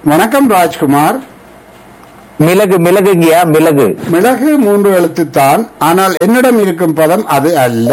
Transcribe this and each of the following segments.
வணக்கம் ராஜ்குமார் மிளகு மிளகுங்கய்யா மிளகு மிளகு மூன்று எழுத்துத்தான் ஆனால் என்னிடம் இருக்கும் பதம் அது அல்ல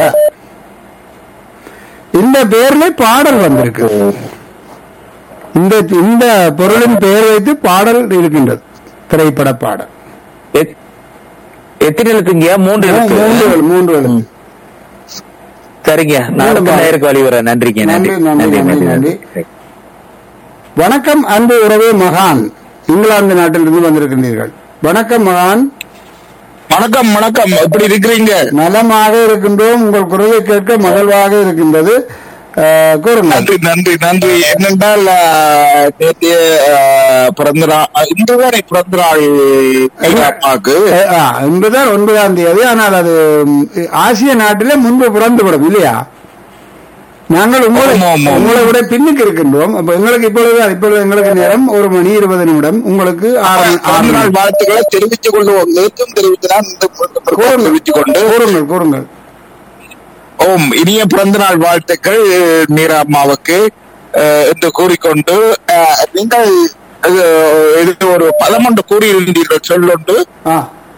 இந்த பெயர்ல பாடல் வந்திருக்கு இந்த இந்த பொருளின் பெயர் வைத்து பாடல் இருக்கின்றது திரைப்பட பாடல் எத்- எத்தனை எழுத்துங்கய்யா மூன்று மூன்று எழுத்து எழு- மூன்று எழுத்து சரிங்க நான் மூணு நேருக்கு வழி வரேன் நன்றிங்க நன்றி நன்றி, நன்றி, நன்றி நன்றி, நன்றி வணக்கம் அன்பு உறவே மகான் இங்கிலாந்து நாட்டிலிருந்து வந்திருக்கின்றீர்கள் வணக்கம் மகான் வணக்கம் வணக்கம் எப்படி இருக்கிறீங்க நலமாக இருக்கின்றோம் உங்கள் குரலை கேட்க மகிழ்வாக இருக்கின்றது அஹ், கூறுங்கள் நன்றி நன்றி நன்றி என்னென்றால் ஆஹ், நேற்றைய ஆஹ், பிறந்த நாள் ஆஹ், இன்றுதானே பிறந்த நாள் எங்க அம்மாவுக்கு அஹ், ஆ, இன்றுதான் ஒன்பதாம் தேதி ஆனால் அது ம், ஆசிய நாட்டிலே முன்பு பிறந்துவிடும் இல்லையா நாங்கள் உங்களை ஆமா, ஆமா. உங்களை விட பின்னுக்கு இருக்கின்றோம் அப்ப எங்களுக்கு இப்பொழுது இப்பொழுது எங்களுக்கு நேரம் ஒரு மணி இருபது நிமிடம் உங்களுக்கு ஆறு ஆறு பிறந்த மணி. நாள் வாழ்த்துக்களை தெரிவித்துக் கொள்வோம் நேற்றும் தெரிவித்தான் இந்த கூறுங்கள் தெரிவித்துக் கொண்டு கூறுங்கள் கூறுங்கள் ஓம் இனிய பிறந்த நாள் வாழ்த்துக்கள் மீரா அம்மாவுக்கு ஆஹ், என்று கூறிக்கொண்டு ஆஹ், நீங்கள் ஆஹ், இது ஒரு பதம் ஒன்று கூறியிருந்தீர்கள் சொல்லொண்டு ஆ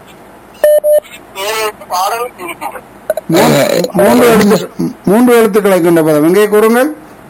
மூ- மூன்று எழுத்து மூன்று எழுத்துக்களை கொண்ட பதம் எங்கே கூறுங்கள்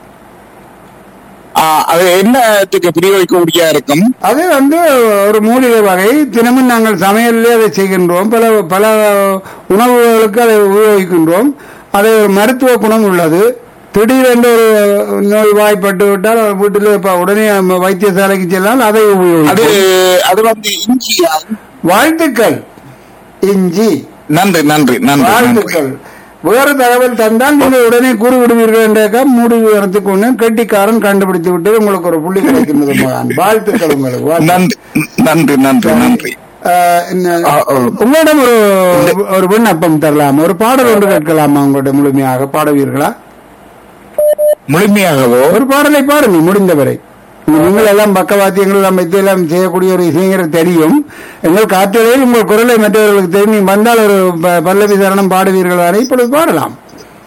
ஆஹ், அது என்னத்துக்கு பிரயோகிக்கக்கூடியா இருக்கும் அது வந்து ஒரு மூலிகை வகை தினமும் நாங்கள் சமையலிலே அதை செய்கின்றோம் பல பல உணவுகளுக்கு அதை உபயோகிக்கின்றோம் அது ஒரு மருத்துவ குணம் உள்ளது திடீரென்று ஒரு நோய் வாய்ப்பட்டு விட்டால் அவர் வீட்டில் இப்ப உடனே நம்ம வைத்தியசாலைக்கு சென்றால் அதை அது உபயோகிக்கும் அது வந்து இஞ்சியா வாழ்த்துக்கள் இஞ்சி நன்றி நன்றி நன்றி நன்றி வாழ்த்துக்கள் வேறு தகவல் தந்தால் நீங்கள் உடனே கூறி விடுவீர்கள் என்றாக்கா மூடி வரத்துக்கு ஒண்ணு கெட்டிக்காரன் கண்டுபிடித்து விட்டு உங்களுக்கு ஒரு புள்ளி கிடைக்கின்றது மகான். வாழ்த்துக்கள் உங்களுக்கு வாழ்த்துக்கள். நன்றி நன்றி நன்றி நன்றி ஆஹ் என்ன- ஆ, ஆ. உங்களிடம் ஒரு ஒரு விண்ணப்பம் தரலாம் ஒரு பாடல் ஒன்று கேட்கலாமா உங்கள்ட்ட முழுமையாக பாடுவீர்களா முழுமையாகவோ ஒரு பாடலை பாடுங்க முடிந்தவரை நீங்கள் எல்லாம் பக்கவாத்தியங்கள் எல்லாம் வைத்து எல்லாம் செய்யக்கூடிய ஒரு இசைஞர் தெரியும் எங்கள் காற்றலையில் உங்கள் குரலை மற்றவர்களுக்கு தெரியும் நீங்க வந்தால் ஒரு ப- பல்லவி சரணம் பாடுவீர்கள் தானே இப்பொழுது பாடலாம்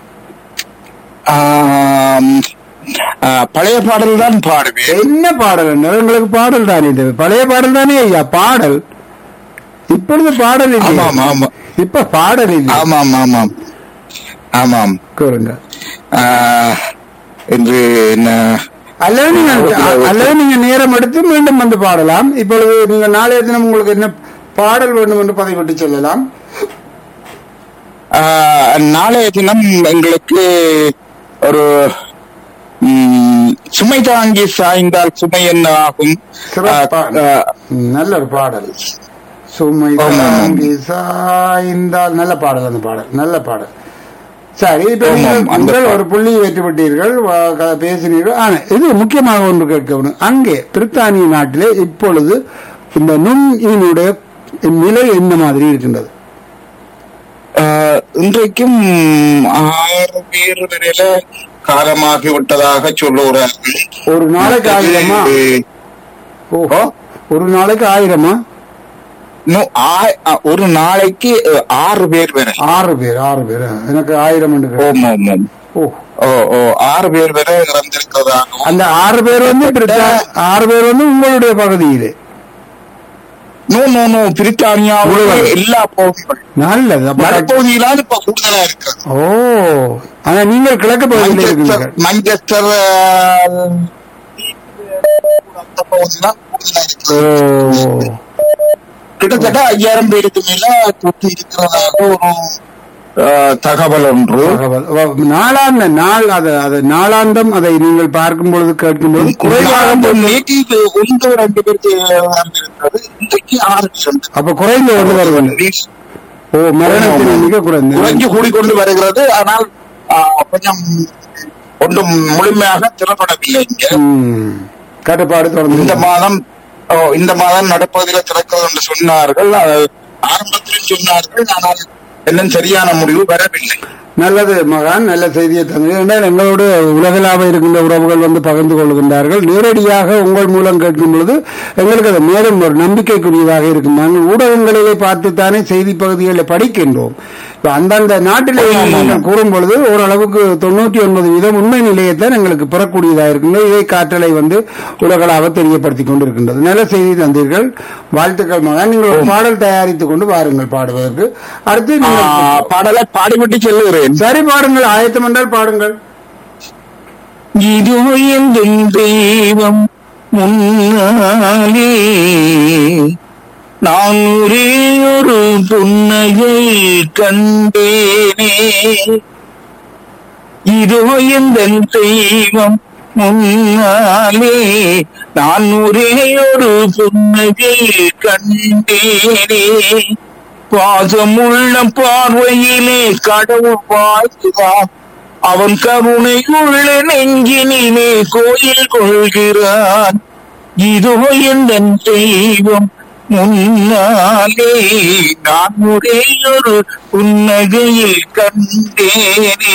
ஆம், ஆ, பழைய பாடல் தான் பாடுவேன் என்ன பாடல் என்றால் உங்களுக்கு பாடல் தானே இது பழைய பாடல் தானே ஐயா பாடல் இப்பொழுது பாடல் இல்லை ஆமாம் ஆமாம் இப்ப பாடல் இல்லை ஆமாம் ஆமாம் ஆமாம் கூறுங்க ஆ, இன்று என்ன அல்லது நீங்க அல்லது நீங்க நேரம் எடுத்து மீண்டும் வந்து பாடலாம் இப்பொழுது நீங்க நாளைய தினம் உங்களுக்கு என்ன பாடல் வேண்டும் என்று பதிவிட்டு சொல்லலாம் ஆ, நாளைய தினம் எங்களுக்கு ஒரு ம், சுமை தாங்கி சாய்ந்தால் சுமை என்ன ஆகும் சிறப்பா. ஆ, ஆ, ம், நல்ல ஒரு பாடல் சுமை ஆமாம். தாங்கி சாய்ந்தால் நல்ல பாடல் அந்த பாடல் நல்ல பாடல் சரி இப்ப ஆமாம், நீங்கள் அந்த நீங்கள் பாடல். ஒரு புள்ளி வெற்றி பெற்றீர்கள் வ- க- பேசினீர்கள் ஆனா இது முக்கியமாக ஒன்று கேட்கணும் அங்கே பிரித்தானிய நாட்டிலே இப்பொழுது இந்த நுண்ணினுடைய நிலை என்ன மாதிரி இருக்கின்றது ஆஹ் இன்றைக்கும் ஆறு பேர் வரையில காலமாகி விட்டதாக சொல்லுகிறார்கள் ஒரு நாளைக்கு ஆயிரமா ஓஹோ ஒரு நாளைக்கு ஆயிரமா இன்னும் ஆ- ஆ- ஒரு நாளைக்கு அஹ், ஆறு பேர் வரை ஆறு பேர் ஆறு பேர் எனக்கு ஆயிரம் என்று கேட்டேன். ஓம் ஓம் ஓம் ஓ ஓ ஓ ஆறு பேர் வரை இறந்திருக்கிறதாகவும் அந்த ஆறு பேர் வந்து பிரித்தா- ஆறு பேர் வந்து உங்களுடைய பகுதியிலே நோ நோ நோ பிரித்தானியாவில் முழுவதும். எல்லா பகுதிகள் நல்லது அப்ப கட்சி- நடுப்பகுதியிலாவது இப்ப கூடுதலா இருக்கு ஓ ஆனா நீங்கள் கிழக்கு பகுதியில் மஞ்சஸ்டர் இருக்கிறீர்கள் மஞ்சஸ்டர் அஹ், அந்த பகுதியெல்லாம் கூடுதலா இருக்கு ஓ கிட்டத்தட்ட ஐயாயிரம் பேருக்கு மேல தொற்று இருக்கிறதாக ஒரு அஹ், தகவல் ஒன்று தகவல். ஓ, நாளாந்த நாள் அது அது நாளாந்தம் அதை நீங்கள் பார்க்கும் பொழுது கேட்கும் பொழுது குறைவாக குறைவாக நேற்று ஒன்று ரெண்டு பேருக்கு இருந்தது இன்றைக்கு ஆறு பேர் அப்ப குறைந்து கொண்டு வருவது ஓ மரணத்தின் எண்ணிக்கை குறைந்து குறைஞ்சு கூடிக்கொண்டு வருகிறது ஆனால் அஹ், கொஞ்சம் ஒன்றும் முழுமையாக திறப்படவில்லை இங்க ம். கட்டுப்பாடு இந்த தொடர்ந்து மாதம் ஓ, இந்த மாதம் நடப்பதில் திறக்கிறது என்று சொன்னார்கள் அது ஆரம்பத்தில் சொன்னார்கள் ஆனால் இன்னும் சரியான முடிவு வரவில்லை நல்லது மகான் நல்ல செய்தியை தந்தது என்றால் எங்களோடு உலகளாக இருக்கின்ற உறவுகள் வந்து பகிர்ந்து கொள்கின்றார்கள் நேரடியாக உங்கள் மூலம் கேட்கும் பொழுது எங்களுக்கு அது மேலும் ஒரு நம்பிக்கைக்குரியதாக இருக்கும் நாங்கள் ஊடகங்களிலே பார்த்துத்தானே செய்தி பகுதிகளை படிக்கின்றோம் இப்ப அந்தந்த நாட்டிலே நீங்கள் கூறும் பொழுது ஓரளவுக்கு தொண்ணூற்றி ஒன்பது வீதம் உண்மை நிலையத்தை எங்களுக்கு பெறக்கூடியதாக இருக்கின்றது இதை காற்றலை வந்து உலகளாக தெரியப்படுத்திக் கொண்டிருக்கின்றது நல்ல செய்தி தந்தீர்கள் வாழ்த்துக்கள் மகன் நீங்கள் ஒரு பாடல் தயாரித்துக் கொண்டு வாருங்கள் பாடுவதற்கு அடுத்து ஆ, நீங்கள் பாடலை பாடிவிட்டு செல்லுகிறேன் சரி பாடுங்கள் ஆயத்தம் என்றால் பாடுங்கள் இதோ எங்கள் தெய்வம் முன்னாலே நான் ஒரே ஒரு புன்னகை கண்டேனே இதோ எங்கள் தெய்வம் முன்னாலே நான் ஒரே ஒரு புன்னகை கண்டேனே பாசமுள்ள பார்வையிலே கடவுள் வாழ்த்துவான் அவன் கருணை உள்ள நெஞ்சினிலே கோயில் கொள்கிறான் இதோ எந்த தெய்வம் முன்னாலே நான் ஒரே ஒரு புன்னகையில் கண்டேனே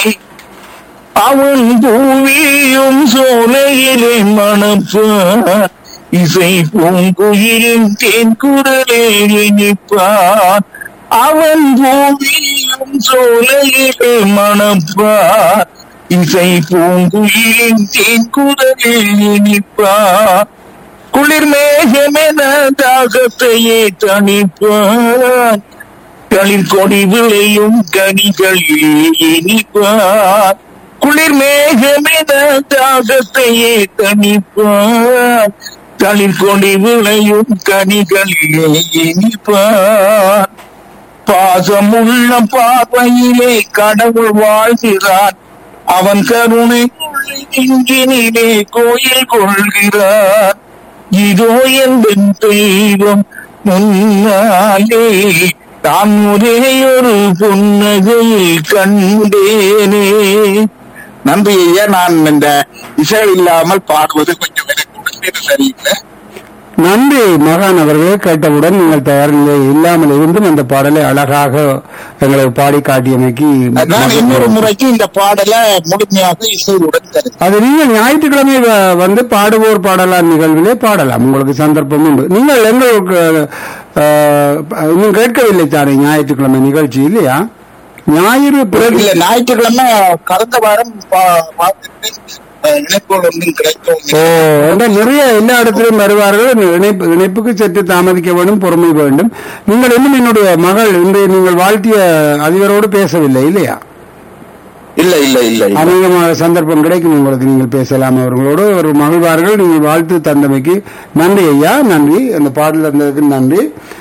அவன் பூவியும் சோலையிலே மணப்பான் இசை பூங்குயிலின் தேன் குரலே இனிப்பான் அவன் பூவியும் சோலையிலே மணப்பான் இசை பூங்குயிலின் தேன் குரலே இனிப்பான் குளிர் மேகமென தாகத்தையே தணிப்பான் களிர் கொடி விளையும் கனிகளிலே இனிப்பான் குளிர் மேகமென தாகத்தையே தணிப்பான் களிர் கொடி விளையும் கனிகளிலே இனிப்பான் பாசமுள்ள பார்வையிலே கடவுள் வாழ்கிறான் அவன் கருணை இங்கினிலே கோயில் கொள்கிறான் இதோ எந்த தெய்வம் முன்னாலே தான் ஒரே ஒரு புன்னகையில் கண்டேனே நன்றி ஐயா நான் இந்த இசை இல்லாமல் பாடுவது கொஞ்சம் எனக்கு உடம்பு சரியில்லை நன்றி மகான் அவர்களே கேட்டவுடன் நீங்கள் தயார் நிலை இல்லாமல் இருந்தும் அந்த பாடலை அழகாக எங்களை பாடி காட்டியமைக்கு நான் இன்னொரு முறைக்கு இந்த பாடலை முழுமையாக இசையுடன் தருகிறேன் அது நீங்கள் ஞாயிற்றுக்கிழமை வ- வந்து பாடுவோர் பாடலாம் நிகழ்விலே பாடலாம் உங்களுக்கு சந்தர்ப்பம் உண்டு நீங்கள் எங்களுக்கு அஹ், இன்னும் கேட்கவில்லை தானே ஞாயிற்றுக்கிழமை நிகழ்ச்சி இல்லையா ஞாயிறு பிறகு இல்ல ஞாயிற்றுக்கிழமை கடந்த வாரம் பா- பார்த்துட்டு அஹ், இணைப்புகள் ஒன்றும் ஓ கிடைக்கவில்லை என்றால் நிறைய எல்லா இடத்திலும் வருவார்கள் இணைப்பு இணைப்புக்கு சற்று தாமதிக்க வேண்டும் பொறுமை வேண்டும் நீங்கள் இன்னும் என்னுடைய மகள் இன்று நீங்கள் வாழ்த்திய அதிபரோடு பேசவில்லை இல்லையா இல்ல இல்ல இல்ல இல்ல. அநேகமாக சந்தர்ப்பம் கிடைக்கும் உங்களுக்கு நீங்கள் பேசலாம் அவர்களோடு ஒரு மகிழ்வார்கள் நீங்கள் வாழ்த்து தந்தமைக்கு நன்றி ஐயா நன்றி அந்த பாடல் தந்ததுக்கு நன்றி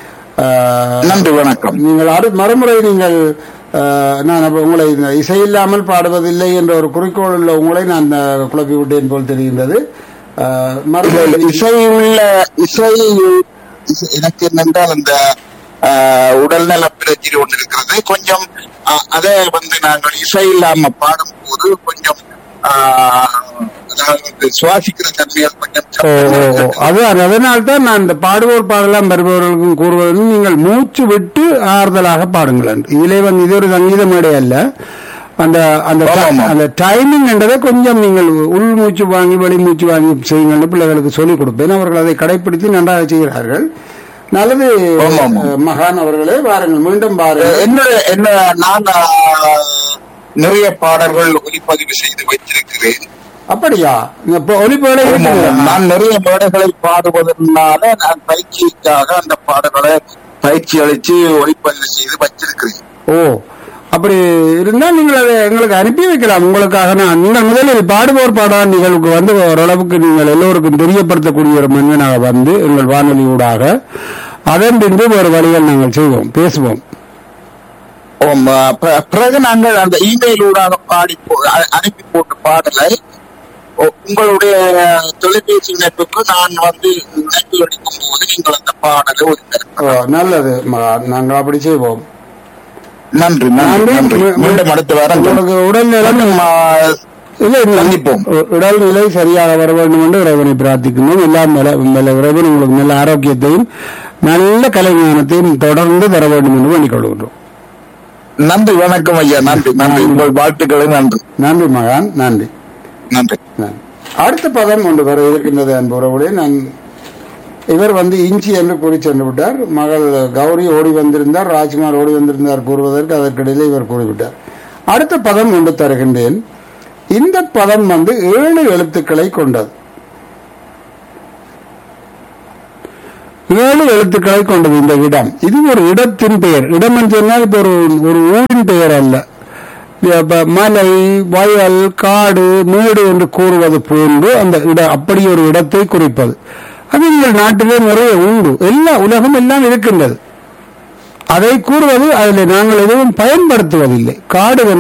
ஆஹ், நன்றி வணக்கம் நீங்கள் அடு மறுமுறை நீங்கள் ஆஹ், நான் அப்ப உங்களை இந்த இசை இல்லாமல் பாடுவதில்லை என்ற ஒரு குறிக்கோள் உள்ள உங்களை நான் ஆஹ், குழப்பி விட்டேன் போல் தெரிகின்றது ஆஹ், மறுமுறை இசை உள்ள இசை இசை- எனக்கு என்னென்றால் அந்த ஆஹ், உடல்நல பிரச்சனை ஒன்று இருக்கிறது கொஞ்சம் ஆஹ், அதை வந்து நாங்கள் இசை இல்லாம பாடும்போது கொஞ்சம் ஆஹ், அதாவது சுவாசிக்கிற தன்மையால் கொஞ்சம் ஓ, ஓ, ஓ. அது அதனால் தான் நான் இந்த பாடுவோர் பாடலாம் வருபவர்களுக்கும் கூறுவது நீங்கள் மூச்சு விட்டு ஆறுதலாக பாடுங்கள் என்று. இதிலே வந்து இது ஒரு சங்கீத மேடை அல்ல அந்த அந்த ஆமா, ஆமா. அந்த டைமிங் என்றதை கொஞ்சம் நீங்கள் உள் மூச்சு வாங்கி வெளி மூச்சு வாங்கி செய்யுங்கள் பிள்ளைகளுக்கு சொல்லிக் கொடுப்பேன் அவர்கள் அதை கடைபிடித்து நன்றாக செய்கிறார்கள் நல்லது ஆமா, ஆமா. அஹ், மகான் அவர்களே வாருங்கள் மீண்டும் பாருங்கள் என்ன என்ன நான் ஆஹ், நிறைய பாடல்கள் ஒளிப்பதிவு செய்து வைத்திருக்கிறேன் அப்படியா இப்ப ஒலிப்பேடை ஆமாம். நான் நிறைய மேடைகளை பாடுவதனால நான் பயிற்சிக்காக அந்த பாடல்களை பயிற்சி அளிச்சு ஒளிப்பதிவு செய்து வச்சிருக்கிறேன் ஓ அப்படி இருந்தால் நீங்கள் அதை எங்களுக்கு அனுப்பி வைக்கலாம் உங்களுக்காக நான் நீங்கள் முதலில் பாடுவோர் பாடான் நிகழ்வுக்கு வந்து ஓரளவுக்கு நீங்கள் எல்லோருக்கும் தெரியப்படுத்தக்கூடிய ஒரு மனிதனாக வந்து எங்கள் வானொலி ஊடாக அதன் பின்பு ஒரு வழிகள் நாங்கள் செய்வோம் பேசுவோம் ஆம், ப- பிறகு நாங்கள் அந்த இமெயில் ஊடாக பாடி போ- அ- அனுப்பி போட்ட பாடலை உ- உங்களுடைய தொலைபேசி இணைப்புக்கு நான் வந்து இணைப்பு அளிக்கும் போது நீங்கள் அந்த பாடலை ஓ, ஒளிபரப்பலாம். நல்லது மகா- நாங்கள் அப்படி செய்வோம் நன்றி நன்றி நன்றி மீண்டும் அடுத்த வாரம் உங்களுக்கு உடல்நலம் மீண்டும், ஆ, இல்லை இல்லை. சந்திப்போம். உ- உடல்நிலை சரியாக வர வேண்டும் என்று இறைவனை பிரார்த்திக்கணும் எல்லாம் மேல- மேல இறைவன் உங்களுக்கு நல்ல ஆரோக்கியத்தையும் நல்ல கலைஞானத்தையும் தொடர்ந்து தர வேண்டும் என்று வேண்டிக் கொள்கின்றோம் நன்றி வணக்கம் ஐயா நன்றி நன்றி உங்கள் வாழ்த்துக்களை நன்றி நன்றி மகான் நன்றி நன்றி நன்றி. அடுத்த பதம் ஒன்று வர இருக்கின்றது அன்புறவுடைய நான் இவர் வந்து இஞ்சி என்று கூறி சென்று விட்டார் மகள் கௌரி ஓடி வந்திருந்தார் ராஜ்குமார் ஓடி வந்திருந்தார் கூறுவதற்கு அதற்கிடையிலே இவர் கூறிவிட்டார் அடுத்த பதம் ஒன்று தருகின்றேன் இந்த பதம் வந்து ஏழு எழுத்துக்களை கொண்டது ஏழு எழுத்துக்களை கொண்டது இந்த இடம் இது ஒரு இடத்தின் பெயர் இடம் என்று சொன்னால் இப்ப ஒரு ஒரு ஊரின் பெயர் அல்ல இப்ப மலை வயல் காடு மேடு என்று கூறுவது போன்று அந்த இட அப்படி ஒரு இடத்தை குறிப்பது அது எங்கள் நாட்டிலே நிறைய உண்டு எல்லா உலகம் எல்லாம் இருக்கின்றது அதை கூறுவது அதில் நாங்கள் எதுவும் பயன்படுத்துவதில்லை காடு